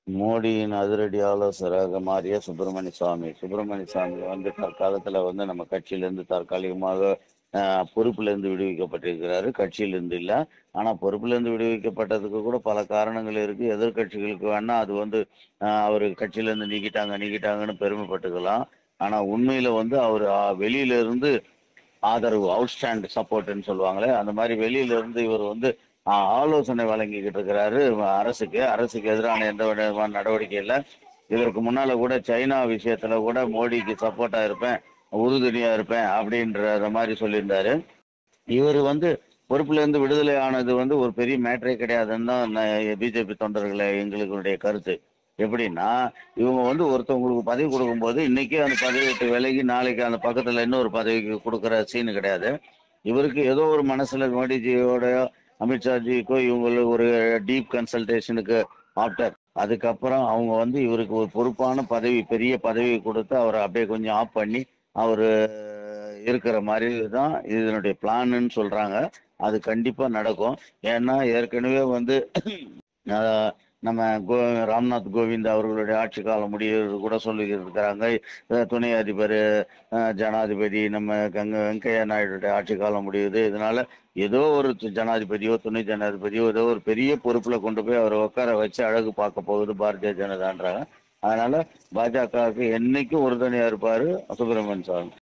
மோடியின் அதிரடி ஆலோசகராக மாறிய சுப்பிரமணிய சுவாமி சுப்பிரமணிய சுவாமி வந்து தற்காலத்துல வந்து நம்ம கட்சியிலிருந்து தற்காலிகமாக ஆஹ், பொறுப்பிலிருந்து விடுவிக்கப்பட்டிருக்கிறாரு கட்சியிலிருந்து இல்ல ஆனா பொறுப்பிலிருந்து விடுவிக்கப்பட்டதுக்கு கூட பல காரணங்கள் இருக்கு எதிர்க்கட்சிகளுக்கு வேணா அது வந்து ஆஹ், அவரு கட்சியிலிருந்து நீக்கிட்டாங்க நீக்கிட்டாங்கன்னு பெருமைப்பட்டுக்கலாம் ஆனா உண்மையில வந்து அவர் வெளியில இருந்து ஆதரவு அவுட்ஸ்டாண்ட் சப்போர்ட்னு சொல்லுவாங்களே அந்த மாதிரி வெளியில இருந்து இவர் வந்து ஆஹ், ஆலோசனை வழங்கிக்கிட்டு இருக்கிறாரு அரசுக்கு அரசுக்கு எதிரான எந்த விதமான நடவடிக்கை இல்லை இதற்கு முன்னால கூட சைனா விஷயத்துல கூட மோடிக்கு சப்போர்ட்டா இருப்பேன் உறுதுணையா இருப்பேன் அப்படின்றத மாதிரி சொல்லியிருந்தாரு இவர் வந்து பொறுப்புல இருந்து விடுதலை ஆனது வந்து ஒரு பெரிய மேட்டரே கிடையாதுன்னு தான் பிஜேபி தொண்டர்களை எங்களுடைய கருத்து எப்படின்னா இவங்க வந்து ஒருத்தவங்களுக்கு பதவி கொடுக்கும்போது இன்னைக்கு அந்த பதவி விட்டு விலகி நாளைக்கு அந்த பக்கத்துல இன்னொரு பதவிக்கு கொடுக்குற சீனு கிடையாது இவருக்கு ஏதோ ஒரு மனசுல மோடிஜியோட அமித்ஷாஜிக்கோ இவங்களுக்கு ஒரு டீப் கன்சல்டேஷனுக்கு ஆஃப்டர் அதுக்கப்புறம் அவங்க வந்து இவருக்கு ஒரு பொறுப்பான பதவி பெரிய பதவி கொடுத்து அவரை அப்படியே கொஞ்சம் ஆஃப் பண்ணி அவர் இருக்கிற மாதிரி தான் இதனுடைய பிளான்னு சொல்றாங்க அது கண்டிப்பா நடக்கும் ஏன்னா ஏற்கனவே வந்து அஹ், நம்ம கோ ராம்நாத் கோவிந்த் அவர்களுடைய ஆட்சி காலம் முடிகிறது கூட சொல்லி இருக்கிறாங்க அஹ், துணை அதிபர் அஹ், ஜனாதிபதி நம்ம கங்க வெங்கையா நாயுடைய ஆட்சி காலம் முடியுது இதனால ஏதோ ஒரு ஜனாதிபதியோ துணை ஜனாதிபதியோ ஏதோ ஒரு பெரிய பொறுப்புல கொண்டு போய் அவரை உட்கார வச்சு அழகு பார்க்க போகுது பாரதிய ஜனதான்றாங்க அதனால பாஜகவுக்கு என்னைக்கும் உறுதுணையா இருப்பாரு சுப்பிரமணிய சுவாமி